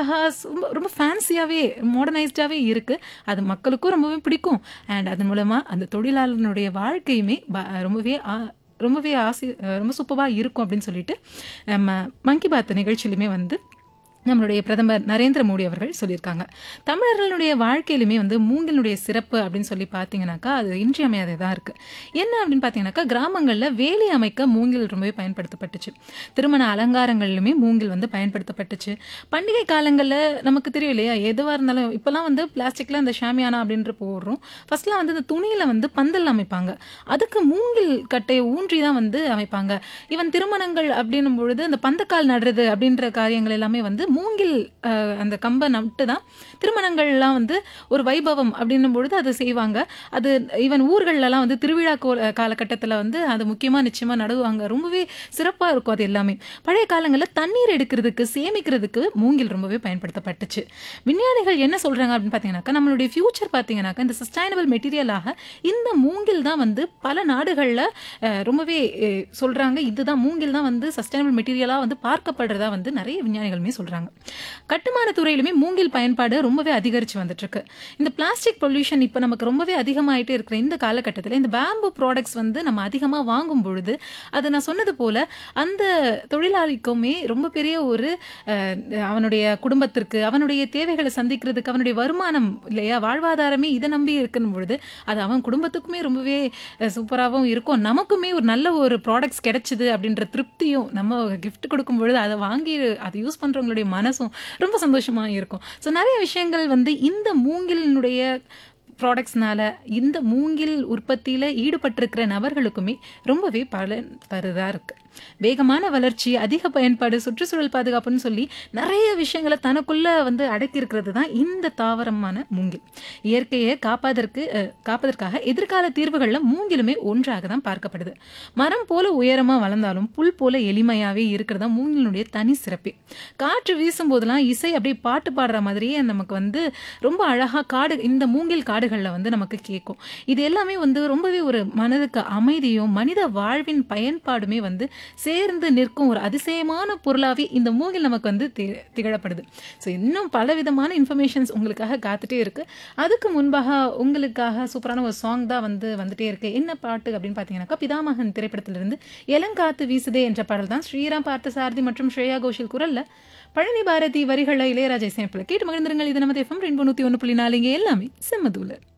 அழகா ரொம்ப ரொம்ப ஃபேன்சியாவே மாடர்னைஸ்டாவே இருக்கு. அது மக்களுக்கும் ரொம்பவே பிடிக்கும். அண்ட் அதன் மூலமா அந்த தொழிலாளனுடைய வாழ்க்கையுமே ப ரொம்பவே ஆ ரொம்பவே ஆசி ரொம்ப சூப்பரா இருக்கும் அப்படின்னு சொல்லிட்டு, நம்ம மன் கி பாத் நிகழ்ச்சியிலுமே வந்து நம்மளுடைய பிரதமர் நரேந்திர மோடி அவர்கள் சொல்லியிருக்காங்க. தமிழர்களுடைய வாழ்க்கையிலுமே வந்து மூங்கிலினுடைய சிறப்பு அப்படின்னு சொல்லி பார்த்தீங்கன்னாக்கா, அது இன்றியமையாததா இருக்கு. என்ன அப்படின்னு பார்த்தீங்கன்னாக்கா, கிராமங்கள்ல வேலி அமைக்க மூங்கில் ரொம்பவே பயன்படுத்தப்பட்டுச்சு. திருமண அலங்காரங்களிலுமே மூங்கில் வந்து பயன்படுத்தப்பட்டுச்சு. பண்டிகை காலங்கள்ல நமக்கு தெரியும் இல்லையா? எதுவா இருந்தாலும் இப்பலாம் வந்து பிளாஸ்டிக்ல அந்த ஷாமியானா அப்படின்ற போடுறோம். ஃபர்ஸ்ட்லாம் வந்து இந்த துணியில வந்து பந்தல் அமைப்பாங்க. அதுக்கு மூங்கில் கட்டைய ஊன்றி தான் வந்து அமைப்பாங்க. ஈவன் திருமணங்கள் அப்படின்னும் பொழுது அந்த பந்தக்கால் நடுறது அப்படின்ற காரியங்கள் எல்லாமே வந்து மூங்கில் அ அந்த கம்ப நட்டு தான் திருமணங்கள்லாம் வந்து ஒரு வைபவம் அப்படின்னும் பொழுது அத செய்வாங்க. அது ஈவன் ஊர்கள்லலாம் வந்து திருவிழா கோ காலகட்டத்தில வந்து அது முக்கியமா நிச்சயமா நடுவாங்க. ரொம்பவே சிறப்பா இருக்கும் அது எல்லாமே. பழைய காலங்கள்ல தண்ணீர் எடுக்கிறதுக்கு, சேமிக்கிறதுக்கு மூங்கில் ரொம்பவே பயன்படுத்தப்பட்டுச்சு. விஞ்ஞானிகள் என்ன சொல்றாங்க அப்படின்னு பார்த்தீங்கன்னாக்கா, நம்மளுடைய ஃபியூச்சர் பார்த்தீங்கன்னாக்கா, இந்த சஸ்டைனபிள் மெட்டீரியலாக இந்த மூங்கில் தான் வந்து பல நாடுகள்ல அ ரொம்பவே எ சொல்றாங்க. இதுதான் மூங்கில் தான் வந்து சஸ்டைனபிள் மெட்டீரியலா வந்து பார்க்கப்படுறதா வந்து நெறைய விஞ்ஞானிகளுமே சொல்றாங்க. கட்டுமான துறையிலுமே மூங்கில் பயன்பாடு ரொம்பவே அதிகரிச்சு வந்துட்டுருக்கு. இந்த பிளாஸ்டிக் பொல்யூஷன் இப்ப நமக்கு ரொம்பவே அதிகமாயிட்டே இருக்கிற இந்த காலகட்டத்தில, இந்த பேம்பு ப்ராடக்ட்ஸ் வந்து நம்ம அதிகமா வாங்கும் பொழுது, அது நான் சொன்னது போல அந்த தொழிலாளிக்குமே ரொம்ப பெரிய ஒரு அ அவனுடைய குடும்பத்திற்கு, அவனுடைய தேவைகள சந்திக்கிறதுக்கு, அவனுடைய வருமானம் இல்லையா? வாழ்வாதாரமே இத நம்பி இருக்கும் பொழுது, அது அவன் குடும்பத்துக்குமே ரொம்பவே அ சூப்பராவும் இருக்கும். நமக்குமே ஒரு நல்ல ஒரு ப்ராடக்ட்ஸ் கிடைச்சது அப்படின்ற திருப்தியும், நம்ம கிஃப்ட் குடுக்கும் பொழுது அத வாங்கி அத யூஸ் பண்றவங்களுடைய மனசும் ரொம்ப சந்தோஷமா இருக்கும். ஸோ நெறைய விஷயங்கள் வந்து இந்த மூங்கிலினுடைய ப்ராடக்ட்ஸ்னால, இந்த மூங்கில் உற்பத்தியில ஈடுபட்டிருக்கிற நபர்களுக்குமே ரொம்பவே பலன் தருதா இருக்கு. வேகமான வளர்ச்சி, அதிக பயன்பாடு, சுற்றுச்சூழல் பாதுகாப்புன்னு சொல்லி நெறைய விஷயங்கள தனக்குள்ள வந்து அடக்கியிருக்கிறது தான் இந்த தாவரமான மூங்கில். இயற்கைய காப்பதற்கு அ காப்பதற்காக எதிர்கால தீர்வுகள்ல மூங்கிலுமே ஒன்றாக தான் பார்க்கப்படுது. மரம் போல உயரமா வளர்ந்தாலும், புல் போல எளிமையாவே இருக்கிறது தான் மூங்கிலினுடைய தனி சிறப்பே. காற்று வீசும்போதெல்லாம் இசை அப்படியே பாட்டு பாடுற மாதிரியே நமக்கு வந்து ரொம்ப அழகா காடு இந்த மூங்கில் காடுகள்ல வந்து நமக்கு கேட்கும். இது எல்லாமே வந்து ரொம்பவே ஒரு மனதுக்கு அமைதியும், மனித வாழ்வின் பயன்பாடுமே வந்து சேர்ந்து நிற்கும் ஒரு அதிசயமான பொருளாவே இந்த மூங்கில் நமக்கு வந்து தி திகழப்படுது. ஸோ இன்னும் பலவிதமான இன்ஃபர்மேஷன்ஸ் உங்களுக்காக காத்துட்டே இருக்கு. அதுக்கு முன்பாக உங்களுக்காக சூப்பரான ஒரு சாங் தான் வந்து வந்துட்டே இருக்கு. என்ன பாட்டு அப்படின்னு பார்த்தீங்கன்னாக்கா, பிதாமகன் திரைப்படத்திலிருந்து "எலங்காத்து வீசுதே" என்ற பாடல் தான் ஸ்ரீராம் பார்த்தசாரதி மற்றும் ஸ்ரேயா கோஷல் குரல்ல, பழனி பாரதி வரிகள்ல இளையராஜா இசையமைப்புல கேட்டு மகிழ்ந்திருங்கள். இது நமது எஃப்எம் ரெயின்போ 101.4 இங்க எல்லாமே செம்ம தூள.